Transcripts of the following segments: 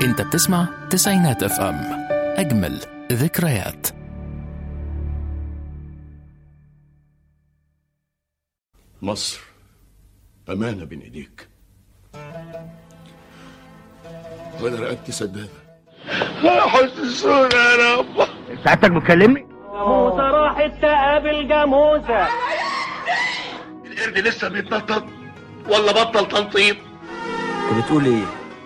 انت بتسمع تسعينات اف ام اجمل ذكريات مصر أمانة بين إيديك وأنا رقبتي سدادة حسسونا يا رب سعادتك بتكلمني؟ جاموسة راحت تقابل جاموسة القرد لسه بيتنطط ولا بطل تنطيط انت بتقول ايه؟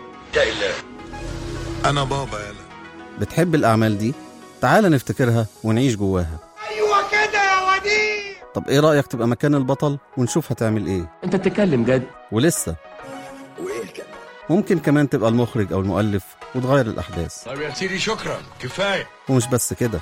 أنا بابا يلا بتحب الأعمال دي؟ تعال نفتكرها ونعيش جواها أيوة كده يا وديع طب إيه رأيك تبقى مكان البطل ونشوف هتعمل إيه؟ انت بتتكلم جد ولسه ممكن كمان تبقى المخرج أو المؤلف وتغير الأحداث طب يا سيدي شكرا كفاية ومش بس كده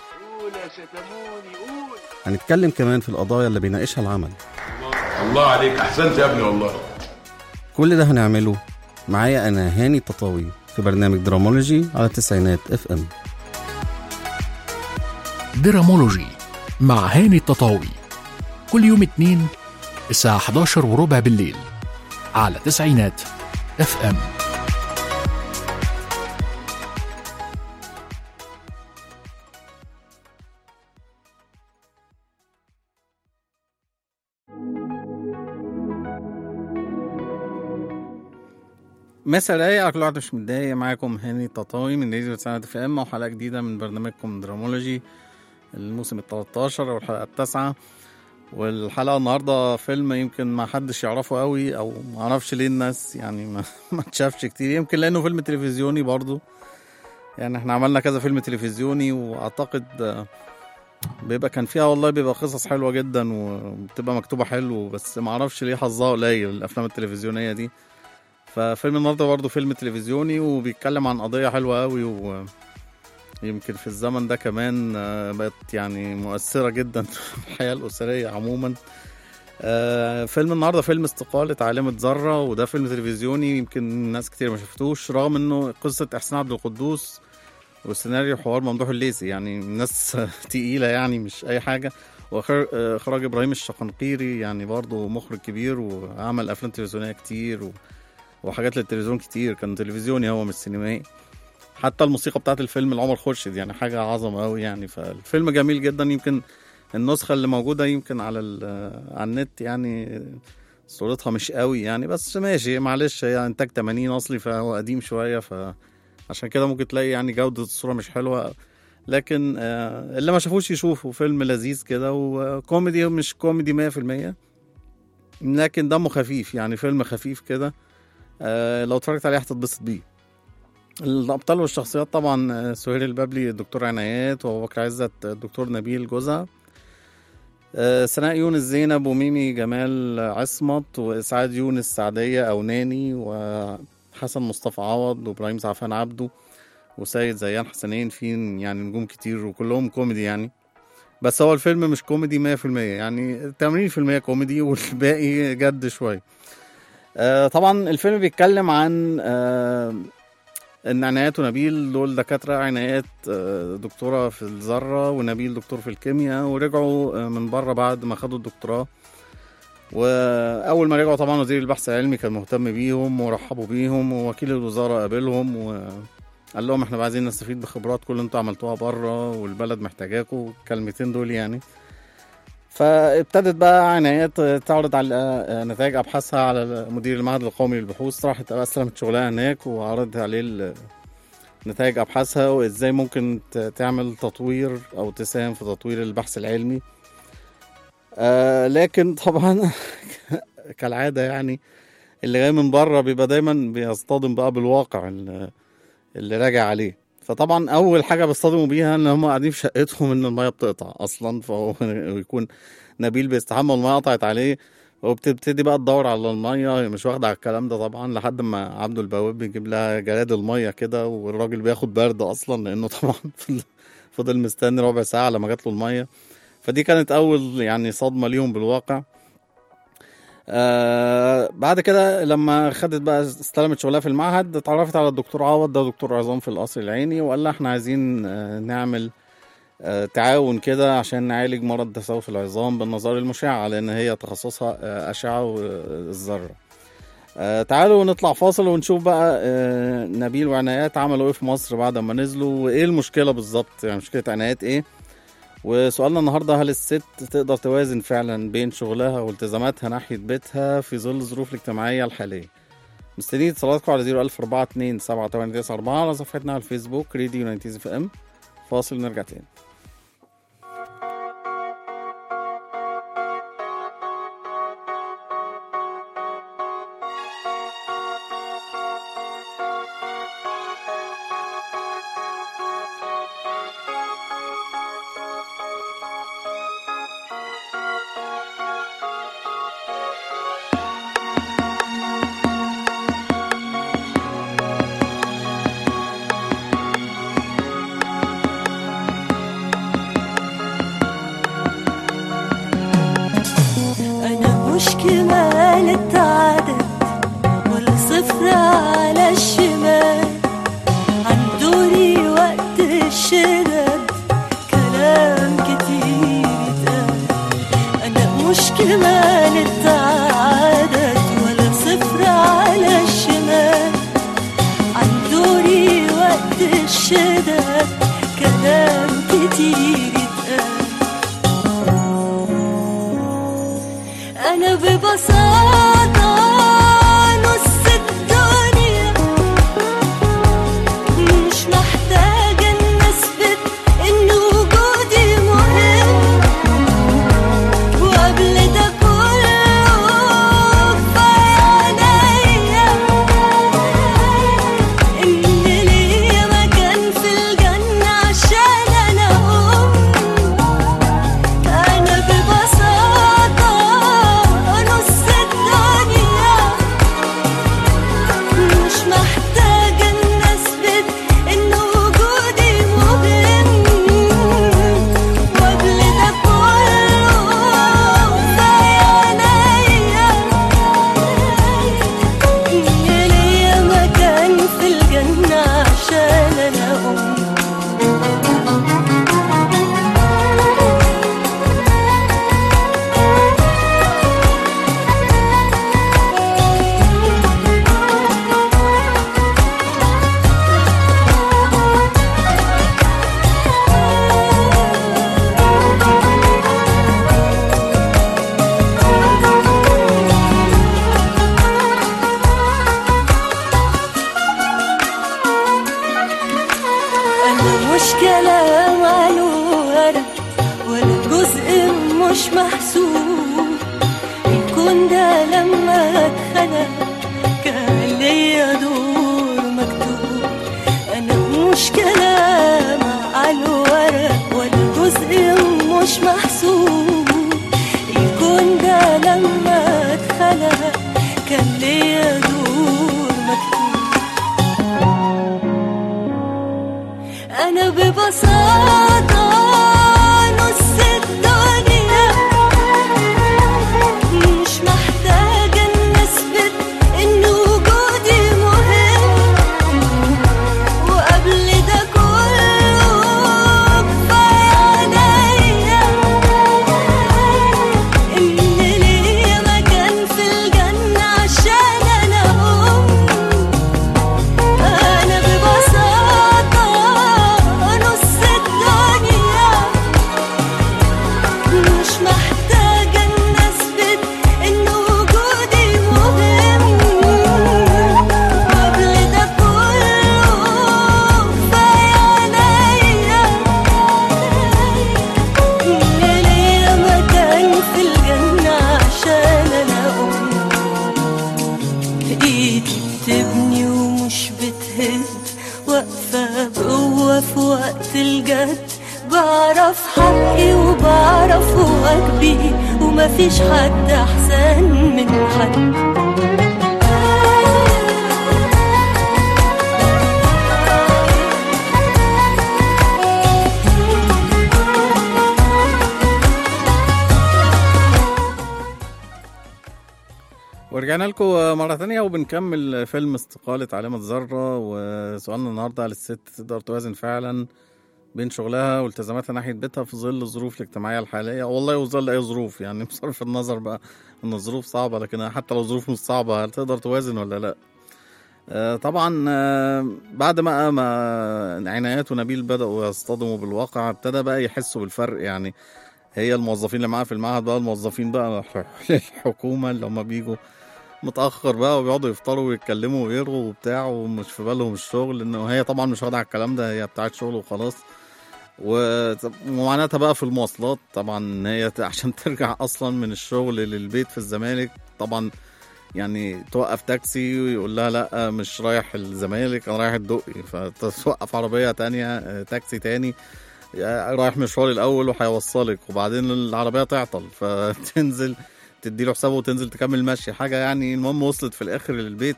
هنتكلم كمان في القضايا اللي بيناقشها العمل الله عليك أحسنت يا ابني والله كل ده هنعمله معايا أنا هاني تطاوي في برنامج درامولوجي على تسعينات اف ام درامولوجي مع هاني التطاوي كل يوم اتنين الساعة 11 وربع بالليل على تسعينات اف ام مسا رايق على كل واحد مش متضايق معاكم هاني تطاوي من راديو تسعينات اف ام وحلقة جديدة من برنامجكم درامولوجي الموسم ال 13 والحلقة التاسعة والحلقة النهاردة فيلم يمكن ما حدش يعرفه قوي او ما اعرفش ليه الناس يعني ما, ما اتشافش كتير يمكن لانه فيلم تلفزيوني برضو يعني احنا عملنا كذا فيلم تلفزيوني واعتقد آه، بيبقى كان فيها والله بيبقى قصص حلوة جدا وبتبقى مكتوبة حلو بس ما اعرفش ليه حظها قليل الافلام التلفزيونية دي ففيلم النهارده برضه فيلم تلفزيوني وبيتكلم عن قضية حلوة قوي ويمكن في الزمن ده كمان آه، بقت يعني مؤثرة جدا في الحياة الأسرية عموما آه، فيلم النهارده فيلم استقالة عالمة ذرة وده فيلم تلفزيوني يمكن ناس كتير ما شفتوش رغم انه قصة إحسان عبد القدوس والسيناريو حوار ممدوح الليثي يعني ناس تقيلة يعني مش أي حاجة وإخراج إبراهيم الشقنقيري يعني برضه مخرج كبير وعمل أفلام تلفزيونية كتير و... وحاجات للتلفزيون كتير كان تلفزيوني هو مش سينمائي حتى الموسيقى بتاعت الفيلم لعمر خورشيد يعني حاجة عظمة قوي يعني فالفيلم جميل جدا يمكن النسخة اللي موجودة يمكن على ال- على النت يعني صورتها مش قوي يعني بس ماشي معلش هي انتاج 80 اصلي فهو قديم شوية فعشان كده ممكن تلاقي يعني جودة الصورة مش حلوة لكن آه، اللي ما شافوش يشوفوا فيلم لذيذ كده وكوميدي مش كوميدي 100% لكن دمه خفيف يعني فيلم خفيف كده آه، لو اتفرجت عليه هتتبسط بيه الابطال والشخصيات طبعا آه، سهير البابلي الدكتور عنايات وابو بكر عزت الدكتور نبيل جوزها آه، سناء يونس زينب وميمي جمال عصمت واسعاد يونس سعديه او ناني وحسن مصطفى عوض وابراهيم زعفان عبده وسيد زيان حسنين في يعني نجوم كتير وكلهم كوميدي يعني بس هو الفيلم مش كوميدي 100% يعني 80% كوميدي والباقي جد شويه آه، طبعا الفيلم بيتكلم عن آه، ان عنايات ونبيل دول دكاترة عنايات آه، دكتورة في الذرة ونبيل دكتور في الكيمياء ورجعوا آه، من بره بعد ما خدوا الدكتوراه وأول ما رجعوا طبعا وزير البحث العلمي كان مهتم بيهم ورحبوا بيهم ووكيل الوزارة قابلهم وقال لهم احنا عايزين نستفيد بخبراتكم اللي انتوا عملتوها بره والبلد محتاجاكم الكلمتين دول يعني فابتدت بقى عنايات تعرض على آه، نتائج ابحاثها على مدير المعهد القومي للبحوث راحت بقى استلمت شغلها هناك وعرضت عليه ال- نتائج ابحاثها وازاي ممكن ت- تعمل تطوير او تساهم في تطوير البحث العلمي آه لكن طبعا كالعاده يعني اللي جاي من بره بيبقى دايما بيصطدم بقى بالواقع اللي, اللي راجع عليه فطبعا اول حاجه بيصطدموا بيها ان هم قاعدين في شقتهم ان الميه بتقطع اصلا فهو يكون نبيل بيستحمى والميه قطعت عليه وبتبتدي بقى تدور على الميه هي مش واخده على الكلام ده طبعا لحد ما عبده البواب بيجيب لها جراد الميه كده والراجل بياخد برد اصلا لانه طبعا فضل- فضل مستني ربع ساعه لما جات له الميه فدي كانت اول يعني صدمه ليهم بالواقع آه بعد كده لما خدت بقى استلمت شغلها في المعهد اتعرفت على الدكتور عوض ده دكتور عظام في القصر العيني وقال لها احنا عايزين آه نعمل آه تعاون كده عشان نعالج مرض تسوس العظام بالنظر المشعة لان هي تخصصها آه اشعة والذرة آه تعالوا نطلع فاصل ونشوف بقى آه نبيل وعنايات عملوا ايه في مصر بعد ما نزلوا وايه المشكله بالظبط يعني مشكله عنايات ايه وسؤالنا النهارده هل الست تقدر توازن فعلا بين شغلها والتزاماتها ناحيه بيتها في ظل الظروف الاجتماعيه الحاليه مستنيين اتصالاتكم على 01042 7894 على صفحتنا على الفيسبوك راديو 90 اف ام فاصل ونرجع تاني أنا مش كمال التعدد ولا صفر على الشمال عن دوري وقت الشدد كلام كتير اتقال أنا مش كمال التعدد ولا صفر على الشمال عن دوري وقت الشدد كلام كتير اتقال أنا ببساطة نص الدنيا مش محتاجة إن أثبت إن وجودي مهم وقبل ده كله في عينيا إن ليا مكان في الجنة عشان أنا أم أنا ببساطة نص الدنيا مش محتاجة إن أثبت إن وجودي مهم وقبل ده كله في عينيا إن ليا مكان في الجنة عشان أنا أم أنا مش كلام على ورق ولا جزء مش محسوب الكون ده لما اتخلق كان ليا دور مكتوب أنا مش كلام على ورق ولا جزء مش محسوب الكون ده لما اتخلق كان ليا دور مكتوب أنا ببساطة نص الدنيا مش محتاجة إن أثبت إن وجودي مهم وقبل ده كله كفاية عليا إن ليا مكان في الجنة عشان أنا أم أنا ببساطة نص الدنيا مش محتاجة إن أثبت إن وجودي مهم قبل ده كله كفاية عليا إن ليا مكان في الجنة عشان أنا أم ايدي بتبني ومش بتهد واقفة بقوة في وقت الجد بعرف حقي وبعرف واجبي ومفيش حد احسن من حد ورجعنا لكم مرة تانية وبنكمل فيلم استقالة علامة ذرة وسؤالنا النهاردة هل الست تقدر توازن فعلا بين شغلها والتزاماتها ناحية بيتها في ظل الظروف الاجتماعية الحالية والله وظل أي ظروف يعني بصرف النظر بقى إن الظروف صعبة لكن حتى لو الظروف مش صعبة هل تقدر توازن ولا لأ؟ آه، طبعا آه، بعد ما ما عنايات ونبيل بدأوا يصطدموا بالواقع ابتدى بقى يحسوا بالفرق يعني هي الموظفين اللي معاها في المعهد بقى الموظفين بقى الحكومة اللي هم بيجوا متأخر بقى وبيقعدوا يفطروا ويتكلموا ويرغوا وبتاع ومش في بالهم الشغل انه هي طبعا مش واخدة على الكلام ده هي بتاعت شغل وخلاص و- ومعاناتها بقى في المواصلات طبعا ان هي ت- عشان ترجع اصلا من الشغل للبيت في الزمالك طبعا يعني توقف تاكسي ويقول لها لا مش رايح الزمالك انا رايح الدقي فتوقف عربيه تانية آه، تاكسي تاني آه، رايح مشوار الاول وهيوصلك وبعدين العربيه تعطل فتنزل تدي له حسابه وتنزل تكمل مشي حاجه يعني المهم وصلت في الاخر للبيت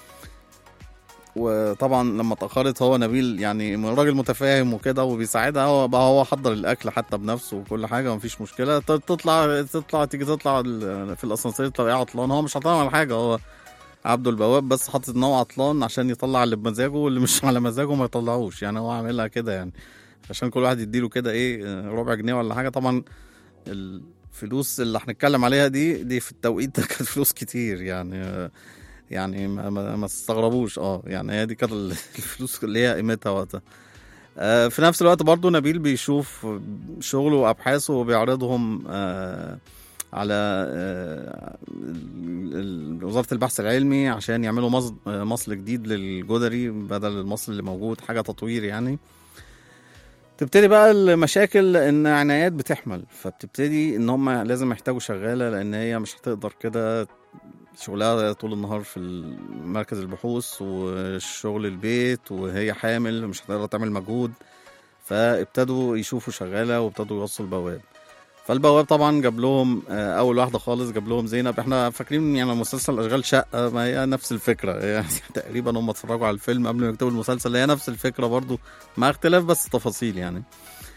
وطبعا لما اتاخرت هو نبيل يعني راجل متفاهم وكده وبيساعدها هو بقى هو حضر الاكل حتى بنفسه وكل حاجه مفيش مشكله ت- تطلع تطلع تيجي تطلع ال- في الاسانسير تلاقيه عطلان هو مش عطلان على حاجه هو عبده البواب بس حاطط ان هو عطلان عشان يطلع اللي بمزاجه واللي مش على مزاجه ما يطلعوش يعني هو عاملها كده يعني عشان كل واحد يديله كده ايه ربع جنيه ولا حاجه طبعا الفلوس اللي هنتكلم عليها دي دي في التوقيت ده كانت فلوس كتير يعني يعني ما, ما, ما تستغربوش اه يعني هي دي كانت الفلوس اللي هي قيمتها وقتها آه، في نفس الوقت برضو نبيل بيشوف شغله وابحاثه وبيعرضهم آه، على آه، ال- ال- وزاره البحث العلمي عشان يعملوا مصل, آه، مصل جديد للجدري بدل المصل اللي موجود حاجه تطوير يعني تبتدي بقى المشاكل ان عنايات بتحمل فبتبتدي ان هم لازم يحتاجوا شغاله لان هي مش هتقدر كده شغلها طول النهار في مركز البحوث والشغل البيت وهي حامل مش هتقدر تعمل مجهود فابتدوا يشوفوا شغاله وابتدوا يوصوا البواب فالبواب طبعا جاب لهم آه، اول واحده خالص جاب لهم زينب احنا فاكرين يعني مسلسل اشغال شقه ما هي نفس الفكره يعني تقريبا هم اتفرجوا على الفيلم قبل ما يكتبوا المسلسل هي نفس الفكره برضو مع اختلاف بس تفاصيل يعني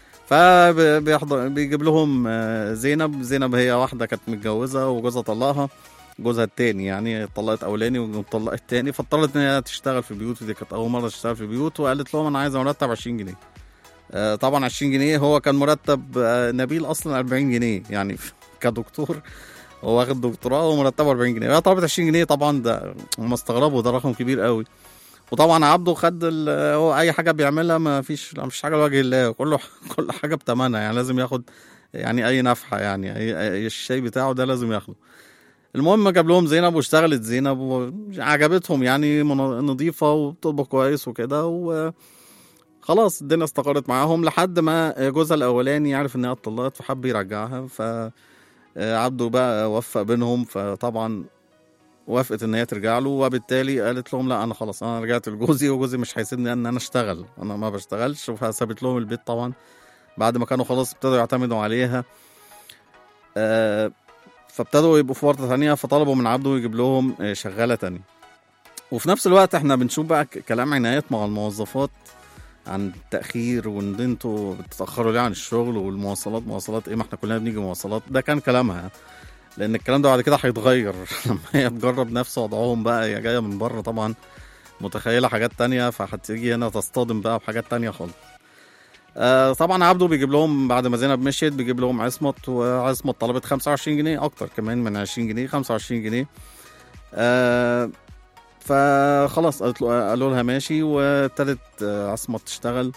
فبيحضر بيجيب لهم آه، زينب زينب هي واحده كانت متجوزه وجوزها طلقها جوزها التاني يعني اتطلقت اولاني واتطلقت تاني فاضطرت ان هي تشتغل في بيوت ودي كانت اول مره تشتغل في بيوت وقالت لهم انا عايزه مرتب 20 جنيه آه، طبعا 20 جنيه هو كان مرتب آه، نبيل اصلا 40 جنيه يعني كدكتور هو واخد دكتوراه ومرتبه 40 جنيه هي طلبت 20 جنيه طبعا ده هم استغربوا ده رقم كبير قوي وطبعا عبده خد ال- هو اي حاجه بيعملها ما فيش ما فيش حاجه لوجه الله كله كل حاجه بتمنها يعني لازم ياخد يعني اي نفحه يعني اي, أي الشاي بتاعه ده لازم ياخده المهم جاب لهم زينب واشتغلت زينب وعجبتهم يعني من- نظيفه وبتطبخ كويس وكده و خلاص الدنيا استقرت معاهم لحد ما جوزها الاولاني عرف انها اتطلقت فحب يرجعها ف عبده بقى وفق بينهم فطبعا وافقت ان هي ترجع له وبالتالي قالت لهم لا انا خلاص انا رجعت لجوزي وجوزي مش هيسيبني ان انا اشتغل انا ما بشتغلش فسابت لهم البيت طبعا بعد ما كانوا خلاص ابتدوا يعتمدوا عليها آه فابتدوا يبقوا في ورطه تانية فطلبوا من عبده يجيب لهم آه، شغاله تانية وفي نفس الوقت احنا بنشوف بقى ك- كلام عنايات مع الموظفات عن التأخير وإن انتوا بتتأخروا ليه عن الشغل والمواصلات مواصلات إيه ما إحنا كلنا بنيجي مواصلات ده كان كلامها لأن الكلام ده بعد كده هيتغير لما هي تجرب نفس وضعهم بقى هي جاية من بره طبعا متخيلة حاجات تانية فهتيجي هنا تصطدم بقى بحاجات تانية خالص آه طبعا عبده بيجيب لهم بعد ما زينب مشيت بيجيب لهم عصمت وعصمت طلبت 25 جنيه اكتر كمان من 20 جنيه 25 جنيه آه فخلاص قالت له قالوا لها ماشي وابتدت آه، عصمت تشتغل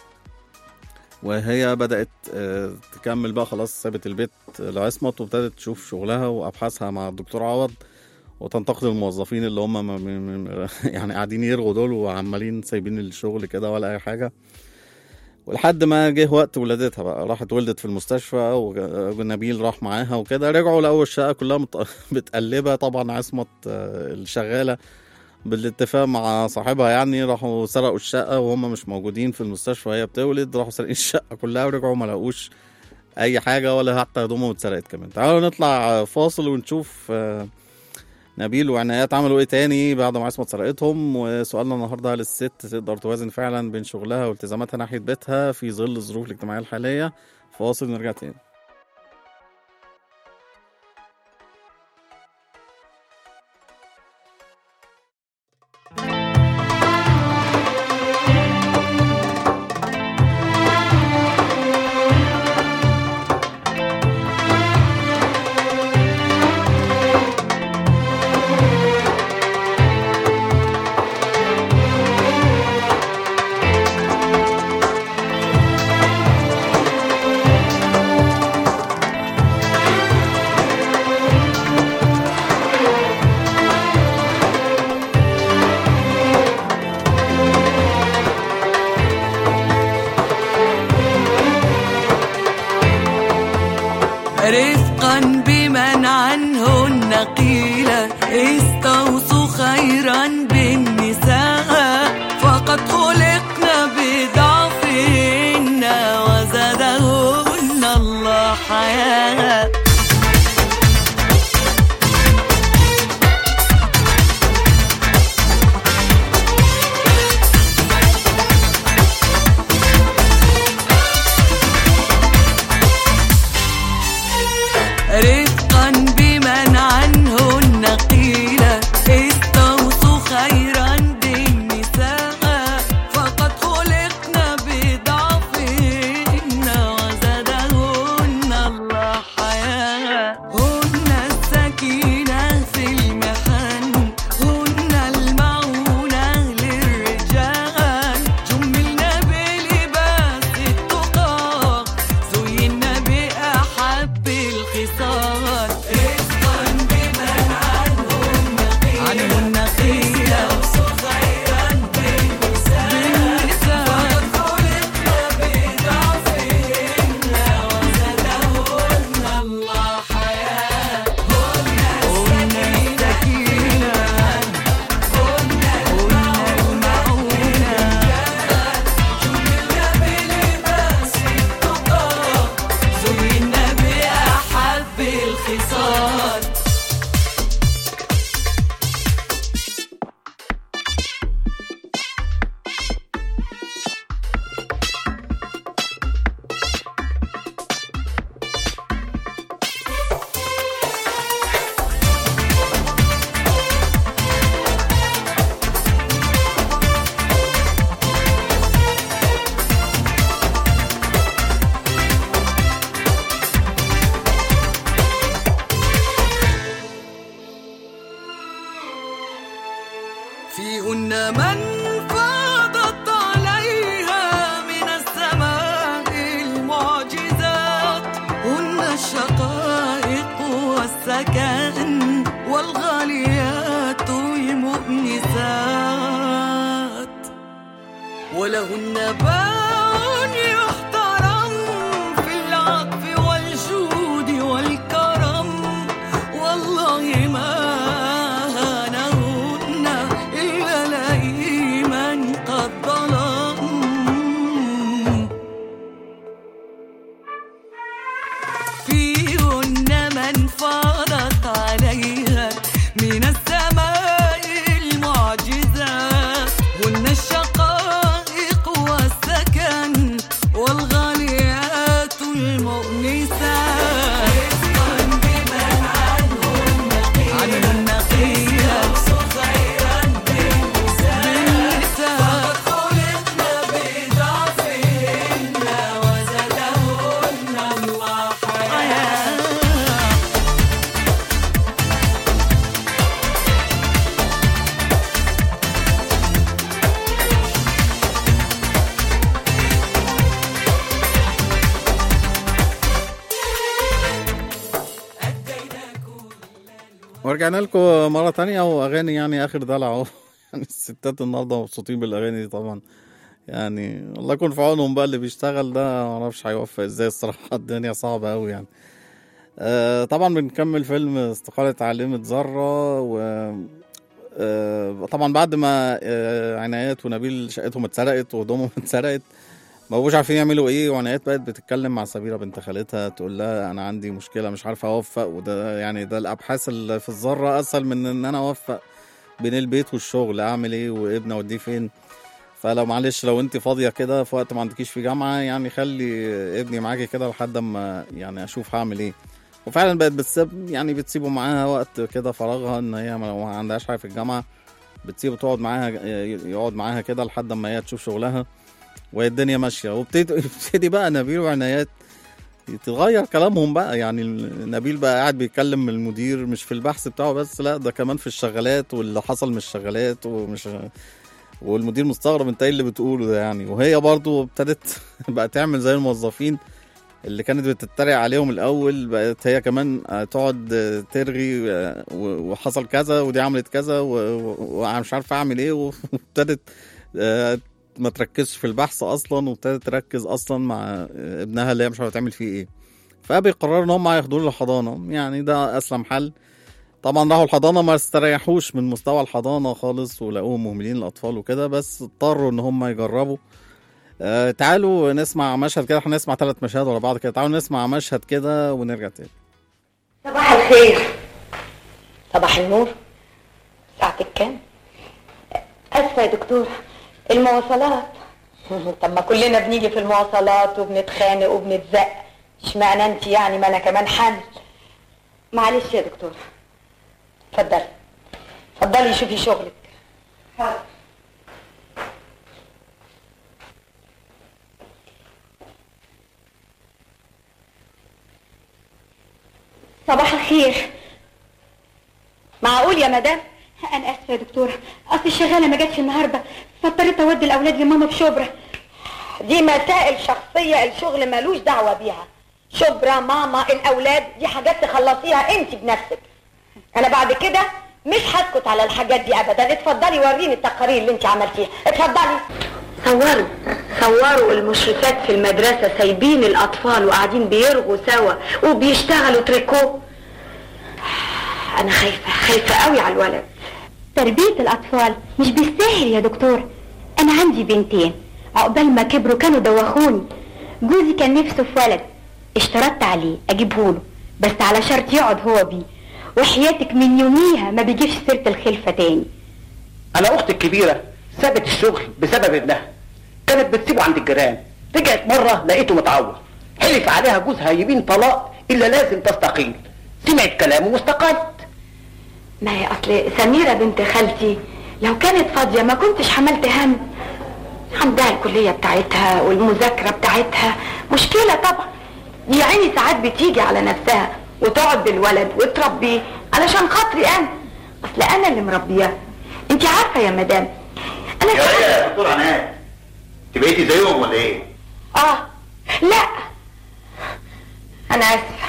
وهي بدأت آه، تكمل بقى خلاص سابت البيت لعصمت وابتدت تشوف شغلها وأبحاثها مع الدكتور عوض وتنتقد الموظفين اللي هم م- م- م- يعني قاعدين يرغوا دول وعمالين سايبين الشغل كده ولا أي حاجة ولحد ما جه وقت ولادتها بقى راحت ولدت في المستشفى ونبيل راح معاها وكده رجعوا لقوا الشقة كلها مت- متقلبة طبعا عصمت آه، الشغالة بالاتفاق مع صاحبها يعني راحوا سرقوا الشقة وهم مش موجودين في المستشفى وهي بتولد راحوا سارقين الشقة كلها ورجعوا ما لقوش أي حاجة ولا حتى هدومهم اتسرقت كمان تعالوا نطلع فاصل ونشوف آه، نبيل وعنايات عملوا ايه تاني بعد ما عصمت سرقتهم وسؤالنا النهارده هل الست تقدر توازن فعلا بين شغلها والتزاماتها ناحية بيتها في ظل الظروف الاجتماعية الحالية فاصل نرجع تاني رفقا بمن عنهن قيل استوصوا خيرا بالنساء فقد خلقنا بضعفهن وزادهن الله حياه رفقا بمن عنهن قيل استوصوا خيرا بالنساء فقد خلقنا بضعفهن وزادهن الله حياة هن السكينة في المحن هن المعونة للرجال جملنا بلباس التقى زينا بأحب الخصال رزقا بمن عنهم عنهم نقيل خيرا بالنساء فقد خلقنا بضعفهن وزادهن الله حياة هن السكينة هن المعونة جملنا بلباس التقى زينا بأحب الخصال فيهن من فاضت عليها من السماء المعجزات هن الشقائق والسكن والغاليات المؤنسات ولهن باع يحترم في العطف والجود والكرم والله ما هانهن إلا لئيما قد ظلم فيهن من فاضت عليها من السماء المعجزات هن الشقائق والسكن والغاليات المؤنسات رزقا بمن عنهم عنهم نقيات خيرا بالنساء فقد خلقنا بضعفهن وزادهن الله حياه ورجعنا لكم مرة تانية وأغاني يعني آخر دلع أهو يعني الستات النهاردة مبسوطين بالأغاني دي طبعا يعني الله يكون في عونهم بقى اللي بيشتغل ده معرفش هيوفق ازاي الصراحة الدنيا صعبة أوي يعني آه طبعا بنكمل فيلم استقالة عالمة ذرة و آه طبعا بعد ما آه عنايات ونبيل شقتهم اتسرقت وهدومهم اتسرقت ما بقوش عارفين يعملوا ايه وعنايات بقت بتتكلم مع سميرة بنت خالتها تقول لها انا عندي مشكلة مش عارفة اوفق وده يعني ده الابحاث اللي في الذرة اسهل من ان انا اوفق بين البيت والشغل اعمل ايه وابني اوديه فين فلو معلش لو انت فاضية كده في وقت ما عندكيش في جامعة يعني خلي ابني معاكي كده لحد اما يعني اشوف هعمل ايه وفعلا بقت بتسيب يعني بتسيبوا معاها وقت كده فراغها ان هي ما عندهاش حاجة في الجامعة بتسيبه تقعد معاها يقعد معاها كده لحد ما هي تشوف شغلها وهي الدنيا ماشيه وابتدي يبتدي بقى نبيل وعنايات يتغير كلامهم بقى يعني نبيل بقى قاعد بيتكلم المدير مش في البحث بتاعه بس لا ده كمان في الشغالات واللي حصل من الشغالات ومش والمدير مستغرب انت ايه اللي بتقوله ده يعني وهي برضو ابتدت بقى تعمل زي الموظفين اللي كانت بتتريق عليهم الاول بقت هي كمان تقعد ترغي وحصل كذا ودي عملت كذا ومش عارفه اعمل ايه وابتدت ما تركزش في البحث اصلا وابتدت تركز اصلا مع ابنها اللي هي مش عارفه تعمل فيه ايه فبيقرروا ان هم هياخدوه للحضانه يعني ده اسلم حل طبعا راحوا الحضانه ما استريحوش من مستوى الحضانه خالص ولقوهم مهملين الاطفال وكده بس اضطروا ان هم يجربوا آه تعالوا نسمع مشهد كده احنا نسمع ثلاث مشاهد ورا بعض كده تعالوا نسمع مشهد كده ونرجع تاني صباح الخير صباح النور ساعتك كام؟ اسفه يا دكتور المواصلات طب ما كلنا بنيجي في المواصلات وبنتخانق وبنتزق اشمعنى انت يعني ما انا كمان حمل معلش يا دكتور اتفضلي اتفضلي شوفي شغلك حاضر صباح الخير معقول يا مدام انا اسفه يا دكتوره اصل الشغاله ما جاتش النهارده فاضطريت اودي الاولاد لماما في شبرا دي مسائل شخصيه الشغل ملوش دعوه بيها شبرا ماما الاولاد دي حاجات تخلصيها انت بنفسك انا بعد كده مش هسكت على الحاجات دي ابدا اتفضلي وريني التقارير اللي انت عملتيها اتفضلي صوروا صوروا المشرفات في المدرسة سايبين الأطفال وقاعدين بيرغوا سوا وبيشتغلوا تريكو أنا خايفة خايفة قوي على الولد تربية الأطفال مش بالساهل يا دكتور أنا عندي بنتين عقبال ما كبروا كانوا دوخوني جوزي كان نفسه في ولد اشترطت عليه أجيبهوله بس على شرط يقعد هو بيه وحياتك من يوميها ما بيجيبش سيرة الخلفة تاني انا اختي الكبيره سابت الشغل بسبب ابنها كانت بتسيبه عند الجيران رجعت مره لقيته متعور حلف عليها جوزها يمين طلاق الا لازم تستقيل سمعت كلامه واستقالت ما هي أصل سميرة بنت خالتي لو كانت فاضية ما كنتش حملت هم عندها الكلية بتاعتها والمذاكرة بتاعتها مشكلة طبعا دي يا عيني ساعات بتيجي على نفسها وتقعد بالولد وتربيه علشان خاطري أنا أصل أنا اللي مربياه أنت عارفة يا مدام أنا ساعات يا دكتور عناد انت بقيتي زيهم ولا ايه؟ آه لا أنا آسفة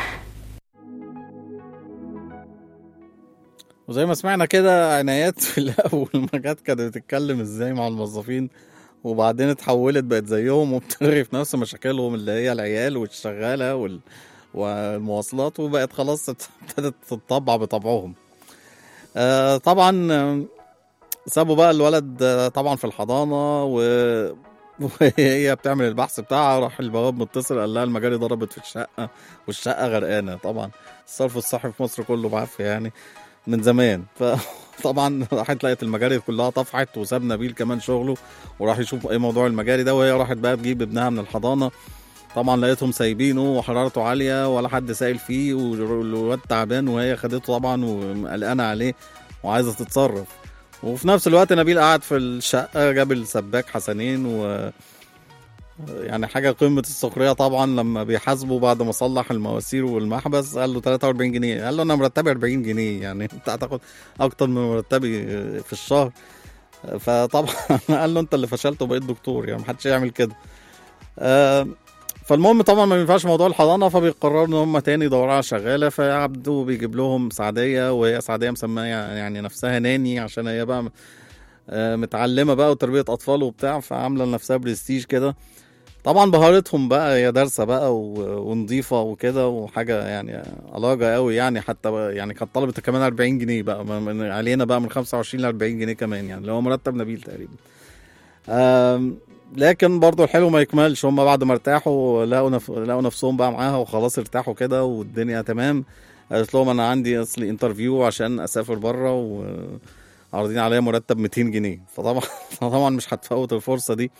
وزي ما سمعنا كده عنايات في الاول ما جت كانت بتتكلم ازاي مع الموظفين وبعدين اتحولت بقت زيهم وبترغي في نفس مشاكلهم اللي هي العيال والشغاله وال... والمواصلات وبقت خلاص ابتدت تطبع بطبعهم آه طبعا آه، سابوا بقى الولد آه، طبعا في الحضانه و... وهي بتعمل البحث بتاعها راح البواب متصل قال لها المجاري ضربت في الشقه والشقه غرقانه طبعا الصرف الصحي في مصر كله بعافيه يعني من زمان فطبعا راحت لقيت المجاري كلها طفحت وساب نبيل كمان شغله وراح يشوف ايه موضوع المجاري ده وهي راحت بقى تجيب ابنها من الحضانه طبعا لقيتهم سايبينه وحرارته عاليه ولا حد سائل فيه والواد تعبان وهي خدته طبعا وقلقانه عليه وعايزه تتصرف وفي نفس الوقت نبيل قعد في الشقه جاب السباك حسنين و يعني حاجه قمه السخريه طبعا لما بيحاسبه بعد ما صلح المواسير والمحبس قال له 43 جنيه قال له انا مرتبي 40 جنيه يعني انت هتاخد اكتر من مرتبي في الشهر فطبعا قال له انت اللي فشلت وبقيت دكتور يعني محدش يعمل كده آه، فالمهم طبعا ما ينفعش موضوع الحضانه فبيقرروا ان هم تاني يدوروا على شغاله فعبده بيجيب لهم سعديه وهي سعديه مسميه يعني نفسها ناني عشان هي بقى آه، متعلمه بقى وتربيه اطفال وبتاع فعامله لنفسها برستيج كده طبعا بهارتهم بقى هي دارسه بقى و- ونظيفه وكده وحاجه يعني علاجه قوي يعني حتى بقى يعني كانت طلبت كمان 40 جنيه بقى من من- علينا بقى من 25 ل 40 جنيه كمان يعني اللي هو مرتب نبيل تقريبا آم، لكن برضو الحلو ما يكملش هم بعد ما ارتاحوا لقوا نف... لقوا نفسهم بقى معاها وخلاص ارتاحوا كده والدنيا تمام قالت لهم انا عندي اصلي انترفيو عشان اسافر بره وعارضين عليا مرتب 200 جنيه فطبعا طبعا مش هتفوت الفرصه دي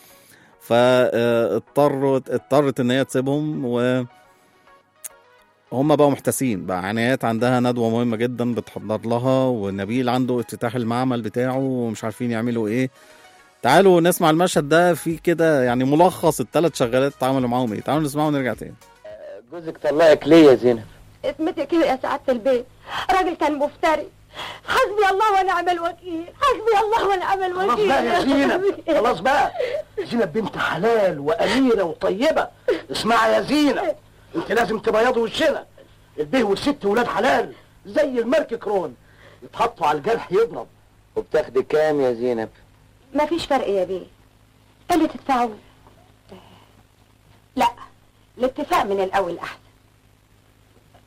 فاضطرت اضطرت ان هي تسيبهم و هم بقوا محتاسين بقى عنايات عندها ندوه مهمه جدا بتحضر لها ونبيل عنده افتتاح المعمل بتاعه ومش عارفين يعملوا ايه تعالوا نسمع المشهد ده في كده يعني ملخص الثلاث شغالات اتعاملوا معاهم ايه تعالوا نسمعه ونرجع تاني جوزك طلقك ليه يا زينب؟ اسمتي كده يا سعادة البيت راجل كان مفتري حسبي الله ونعم الوكيل حسبي الله ونعم خلاص الوكيل بقى يا زينب خلاص بقى زينب بنت حلال وأميرة وطيبة اسمعي يا زينب انت لازم تبيضي وشنا البيه والست ولاد حلال زي المرك كرون يتحطوا على الجرح يضرب وبتاخدي كام يا زينب؟ ما فيش فرق يا بيه اللي تدفعوه لا الاتفاق من الأول أحسن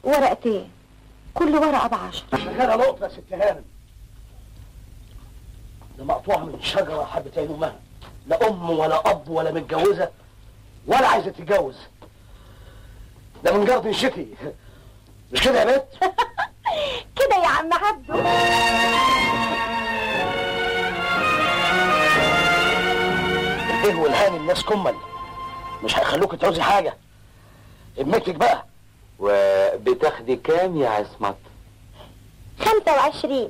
ورقتين كل ورقة بعشرة شغالة لقطة يا ست هانم ده مقطوعة من شجرة حبة عين أمها لا أم ولا أب ولا متجوزة ولا عايزة تتجوز ده من جارة شتي مش كده يا بنت؟ كده يا عم عبده ايه والهاني الناس كمل مش هيخلوك تعوزي حاجة ابنتك بقى وبتاخدي كام يا عصمت خمسة وعشرين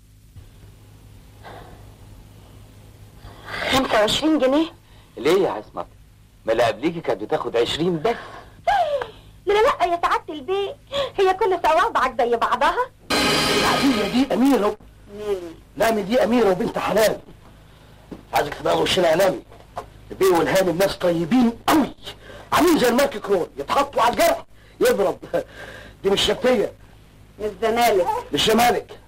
خمسة وعشرين جنيه ليه يا عصمت ما اللي قبليكي كانت بتاخد عشرين بس لا لا لا يا سعادة البيت هي كل صوابعك زي بعضها العادية دي أميرة نامي دي أميرة وبنت حلال عايزك تبقى وشنا يا نامي البيه والهاني الناس طيبين قوي عاملين زي المارك كرون يتحطوا على الجرح يضرب دي مش شفية من الزمالك مش شمالك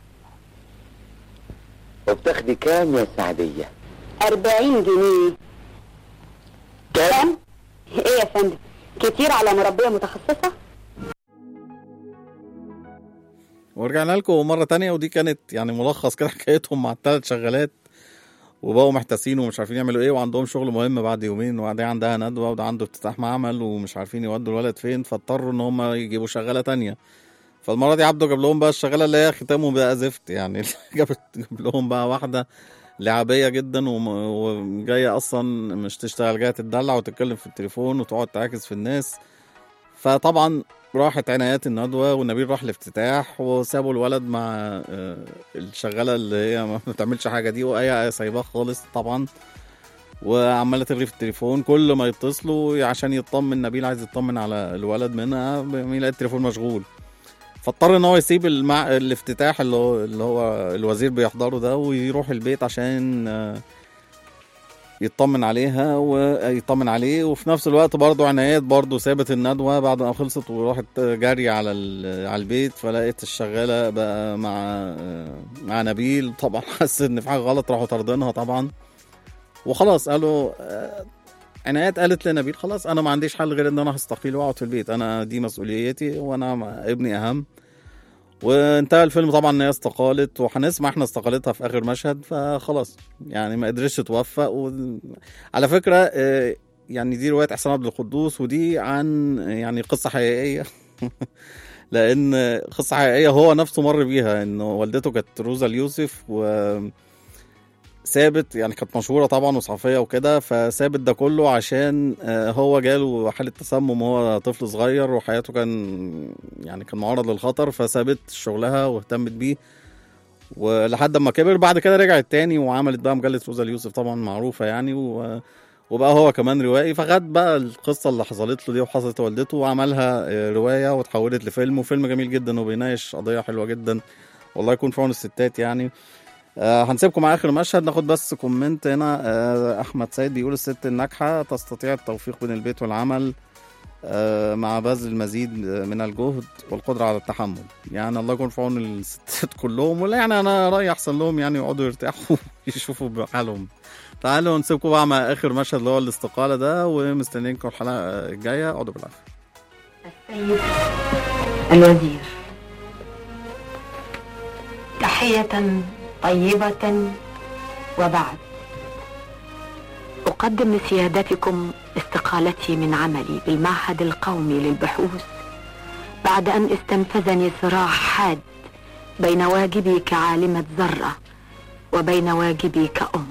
وبتاخدي كام يا سعدية أربعين جنيه كام؟ ايه يا فندم كتير على مربية متخصصة ورجعنا لكم مرة تانية ودي كانت يعني ملخص كده حكايتهم مع الثلاث شغالات وبقوا محتاسين ومش عارفين يعملوا ايه وعندهم شغل مهم بعد يومين وبعدين عندها ندوة وده عنده افتتاح معمل ومش عارفين يودوا الولد فين فاضطروا ان هم يجيبوا شغالة تانية فالمرة دي عبده جاب لهم بقى الشغالة اللي هي ختامه بقى زفت يعني جاب جاب لهم بقى واحدة لعبية جدا وم- وجاية أصلا مش تشتغل جاية تتدلع وتتكلم في التليفون وتقعد تعاكس في الناس فطبعا راحت عنايات الندوة والنبيل راح الافتتاح وسابوا الولد مع آه، الشغالة اللي هي ما بتعملش حاجة دي وهي سايباه خالص طبعا وعمالة ترغي في التليفون كل ما يتصلوا عشان يطمن نبيل عايز يطمن على الولد منها يلاقي التليفون مشغول فاضطر ان هو يسيب المع... الافتتاح اللي هو اللي هو الوزير بيحضره ده ويروح البيت عشان آه، يطمن عليها ويطمن عليه وفي نفس الوقت برضه عنايات برضه سابت الندوة بعد ما خلصت وراحت جري على ال- على البيت فلقيت الشغالة بقى مع آه، مع نبيل طبعا حس ان في حاجة غلط راحوا طاردينها طبعا وخلاص قالوا آه، عنايات قالت لنبيل خلاص انا ما عنديش حل غير ان انا هستقيل واقعد في البيت انا دي مسؤوليتي وانا مع ابني اهم وانتهى الفيلم طبعا ان هي استقالت وهنسمع احنا استقالتها في اخر مشهد فخلاص يعني ما قدرتش توفق و... على فكره آه، يعني دي روايه احسان عبد القدوس ودي عن يعني قصه حقيقيه لان قصه حقيقيه هو نفسه مر بيها انه والدته كانت روزا اليوسف و سابت يعني كانت مشهوره طبعا وصحفيه وكده فسابت ده كله عشان آه، هو جاله حاله تسمم وهو طفل صغير وحياته كان يعني كان معرض للخطر فسابت شغلها واهتمت بيه ولحد ما كبر بعد كده رجعت تاني وعملت بقى مجله روزا اليوسف طبعا معروفه يعني و وبقى هو كمان روائي فخد بقى القصه اللي حصلت له دي وحصلت لوالدته وعملها آه، روايه وتحولت لفيلم وفيلم جميل جدا وبيناقش قضيه حلوه جدا والله يكون في عون الستات يعني آه هنسيبكم مع اخر مشهد ناخد بس كومنت هنا آه احمد سيد بيقول الست الناجحه تستطيع التوفيق بين البيت والعمل آه مع بذل المزيد من الجهد والقدره على التحمل يعني الله يكون في عون الستات كلهم ولا يعني انا رايي احسن لهم يعني يقعدوا يرتاحوا يشوفوا بحالهم تعالوا نسيبكم بقى مع اخر مشهد اللي هو الاستقاله ده ومستنيينكم الحلقه الجايه اقعدوا بالعافيه السيد الوزير تحية طيبة وبعد أقدم لسيادتكم استقالتي من عملي بالمعهد القومي للبحوث بعد أن استنفذني صراع حاد بين واجبي كعالمة ذرة وبين واجبي كأم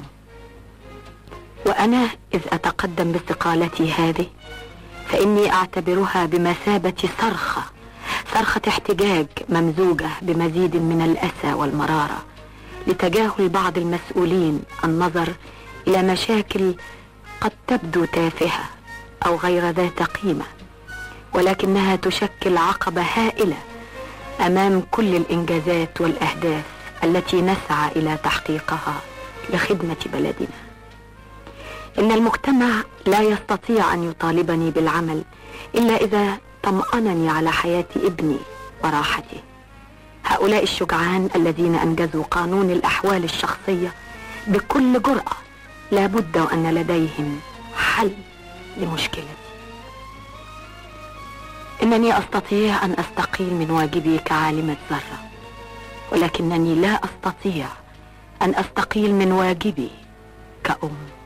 وأنا إذ أتقدم باستقالتي هذه فإني أعتبرها بمثابة صرخة صرخة احتجاج ممزوجة بمزيد من الأسى والمرارة لتجاهل بعض المسؤولين النظر إلى مشاكل قد تبدو تافهة أو غير ذات قيمة ولكنها تشكل عقبة هائلة أمام كل الإنجازات والأهداف التي نسعى إلى تحقيقها لخدمة بلدنا إن المجتمع لا يستطيع أن يطالبني بالعمل إلا إذا طمأنني على حياة ابني وراحته هؤلاء الشجعان الذين أنجزوا قانون الأحوال الشخصية بكل جرأة لا بد وأن لديهم حل لمشكلتي إن إنني أستطيع أن أستقيل من واجبي كعالمة ذرة ولكنني لا أستطيع أن أستقيل من واجبي كأم